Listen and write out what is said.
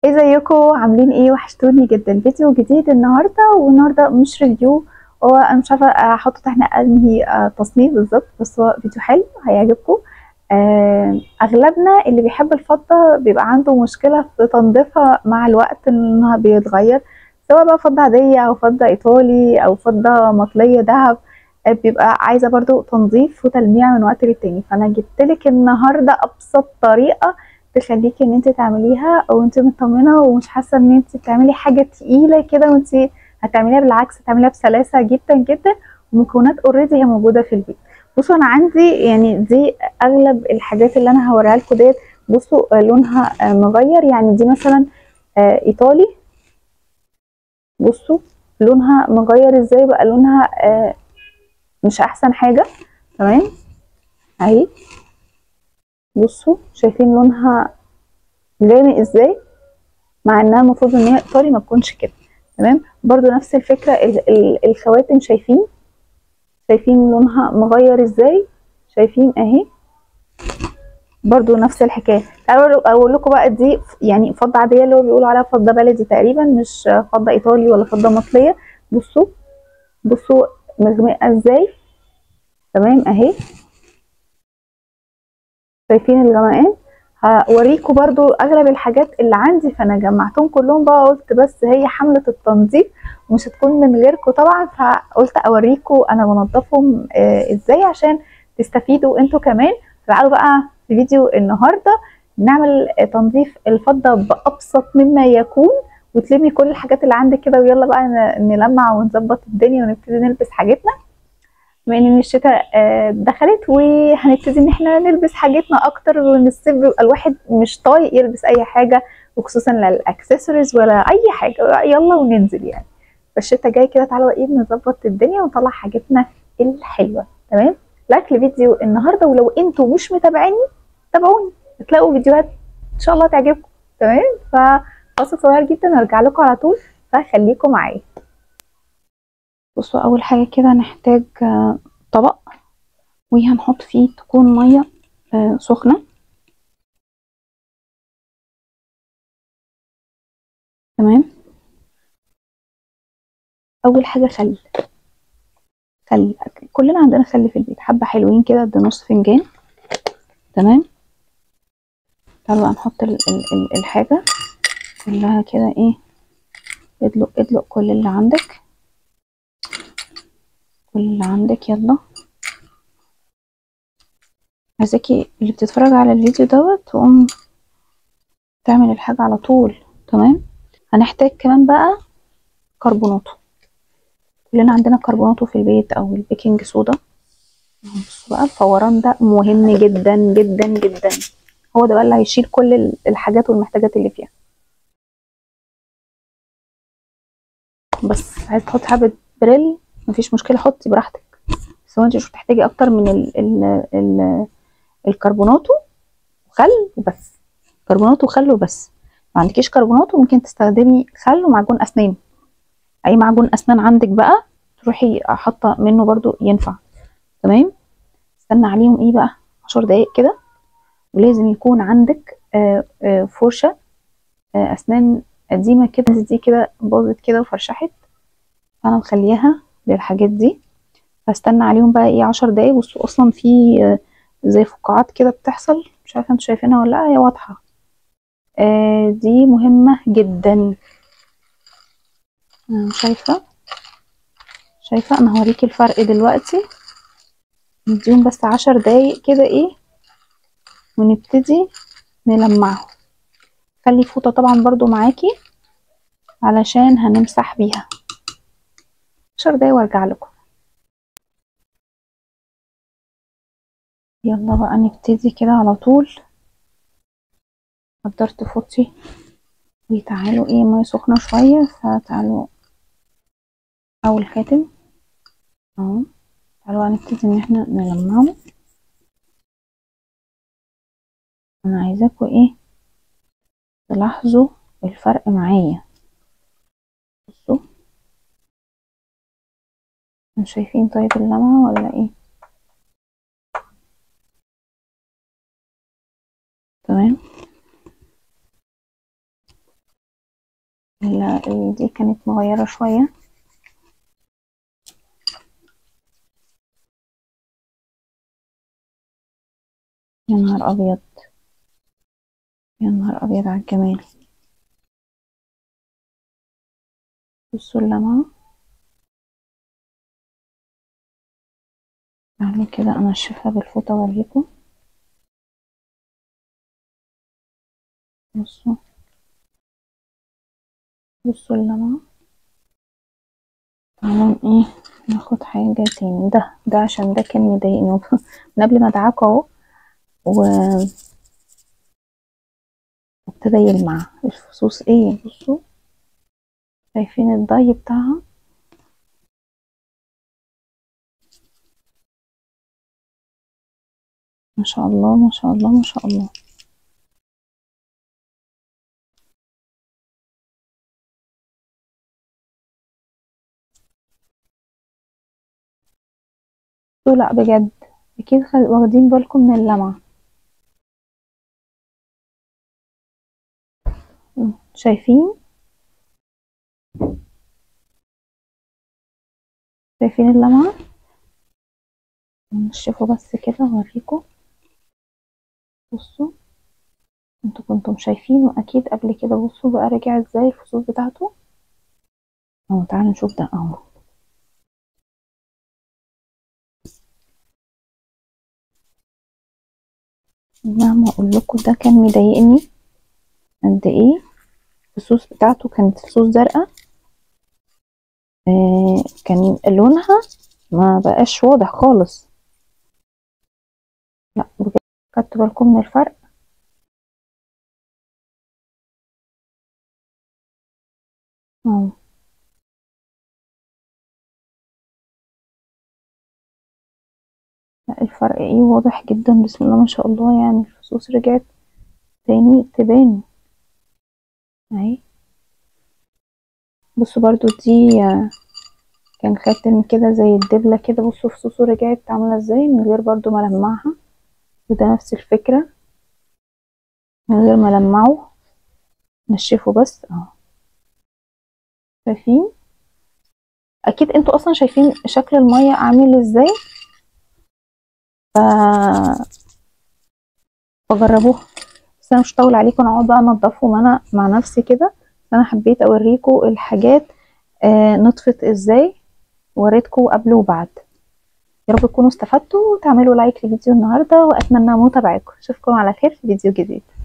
ازيكم عاملين ايه وحشتوني جدا فيديو جديد النهارده والنهارده مش ريفيو هو انا مش عارفه احط تحت انهي آه، تصنيف بالظبط بس هو فيديو حلو هيعجبكم آه، اغلبنا اللي بيحب الفضه بيبقى عنده مشكله في تنظيفها مع الوقت انها بيتغير سواء بقى فضه عاديه او فضه ايطالي او فضه مطليه دهب آه، بيبقى عايزه برضو تنظيف وتلميع من وقت للتاني فانا جبتلك النهارده ابسط طريقه تخليكي ان انت تعمليها او انت مطمنه ومش حاسه ان انت بتعملي حاجه تقيله كده وانت هتعمليها بالعكس هتعمليها بسلاسه جدا جدا ومكونات اوريدي هي موجوده في البيت بصوا انا عندي يعني دي اغلب الحاجات اللي انا هوريها لكم ديت بصوا آه، لونها آه، مغير يعني دي مثلا آه، ايطالي بصوا لونها مغير ازاي بقى لونها آه، مش احسن حاجه تمام اهي بصوا شايفين لونها غامق ازاي مع انها المفروض ان هي ايطالي ما تكونش كده تمام برضو نفس الفكره ال ال الخواتم شايفين شايفين لونها مغير ازاي شايفين اهي برضو نفس الحكايه تعالوا اقول لكم بقى دي يعني فضه عاديه اللي هو بيقولوا عليها فضه بلدي تقريبا مش فضه ايطالي ولا فضه مطليه بصوا بصوا مغمقه ازاي تمام اهي شايفين الغمقان هوريكم برضو اغلب الحاجات اللي عندي فانا جمعتهم كلهم بقى قلت بس هي حملة التنظيف ومش هتكون من غيركم طبعا فقلت اوريكم انا بنضفهم آه ازاي عشان تستفيدوا انتوا كمان تعالوا بقى في فيديو النهارده نعمل تنظيف الفضة بابسط مما يكون وتلمي كل الحاجات اللي عندك كده ويلا بقى نلمع ونظبط الدنيا ونبتدي نلبس حاجتنا بما ان الشتاء دخلت وهنبتدي ان احنا نلبس حاجتنا اكتر وان الصيف بيبقى الواحد مش طايق يلبس اي حاجه وخصوصا للاكسسوارز ولا اي حاجه يلا وننزل يعني فالشتاء جاي كده تعالوا ايه نظبط الدنيا ونطلع حاجتنا الحلوه تمام لايك لفيديو النهارده ولو انتوا مش متابعيني تابعوني هتلاقوا فيديوهات ان شاء الله تعجبكم تمام ففاصل صغير جدا هرجع لكم على طول فخليكم معايا بصوا اول حاجه كده هنحتاج طبق وهنحط فيه تكون ميه سخنه تمام اول حاجه خل خل كلنا عندنا خل في البيت حبه حلوين كده قد نص فنجان تمام تعالوا بقى نحط ال ال الحاجه كلها كده ايه ادلق ادلق كل اللي عندك كل اللي عندك يلا عايزاكي اللي بتتفرج على الفيديو دوت تقوم تعمل الحاجة على طول تمام هنحتاج كمان بقى كربوناتو كلنا عندنا كربوناتو في البيت او البيكنج صودا بصوا بقى الفوران ده مهم جدا جدا جدا هو ده بقى اللي هيشيل كل الحاجات والمحتاجات اللي فيها بس عايز تحط حبة بريل مفيش مشكله حطي براحتك بس هو انت مش بتحتاجي اكتر من ال ال ال الكربوناتو وخل وبس كربوناتو وخل وبس ما عندكيش كربوناتو ممكن تستخدمي خل ومعجون اسنان اي معجون اسنان عندك بقى تروحي حاطه منه برضو ينفع تمام استنى عليهم ايه بقى عشر دقايق كده ولازم يكون عندك آآ آآ فرشه آآ اسنان قديمه كده دي كده باظت كده وفرشحت فانا مخلياها للحاجات دي هستنى عليهم بقى ايه عشر دقايق بصوا اصلا في زي فقاعات كده بتحصل مش عارفه انتوا شايفينها ولا لا هي واضحه آه دي مهمه جدا شايفه شايفه انا هوريكي الفرق دلوقتي نديهم بس عشر دقايق كده ايه ونبتدي نلمعهم خلي فوطه طبعا برضو معاكي علشان هنمسح بيها عشر دقايق وارجع لكم يلا بقى نبتدي كده على طول قدرت فوطي وتعالوا ايه ميه سخنه شويه فتعالوا اول خاتم اهو تعالوا بقى نبتدي ان احنا نلمعه انا عايزاكوا ايه تلاحظوا الفرق معايا بصوا مش شايفين طيب اللمعة ولا ايه تمام ال- ال- دي كانت مغيرة شوية يا نهار أبيض يا نهار أبيض على الجمال بصوا اللمعة بعمل كده أنشفها بالفوطة أوريكم بصوا بصوا اللمعة تعالوا ايه ناخد حاجة تاني ده ده عشان ده كان مضايقني من قبل ما ادعكه اهو و ابتدى يلمع الفصوص ايه بصوا شايفين الضي بتاعها ما شاء الله ما شاء الله ما شاء الله بصوا لا بجد اكيد خل... واخدين بالكم من اللمعة شايفين شايفين اللمعة نشوفه بس كده اوريكم بصوا انتوا كنتم شايفينه اكيد قبل كده بصوا بقى رجع ازاي الفصوص بتاعته اهو تعالوا نشوف ده اهو مهما اقول لكم ده كان مضايقني قد ايه الفصوص بتاعته كانت فصوص زرقاء آه كان لونها ما بقاش واضح خالص لا بجد خدتوا بالكم من الفرق اهو لا الفرق ايه واضح جدا بسم الله ما شاء الله يعني الفصوص رجعت تاني تبان اهي بصوا برضو دي آه، كان خاتم كده زي الدبلة كده بصوا فصوصه رجعت عاملة ازاي من غير برضو ما لمعها وده نفس الفكرة من غير ما لمعه نشفه بس اهو شايفين اكيد انتوا اصلا شايفين شكل المية عامل ازاي ف فجربوها بس انا مش هطول عليكم انا اقعد بقى انضفهم انا مع نفسي كده انا حبيت اوريكم الحاجات آه نطفت ازاي وريتكم قبل وبعد يا رب تكونوا استفدتوا وتعملوا لايك لفيديو النهارده واتمنى متابعتكم اشوفكم على خير في فيديو جديد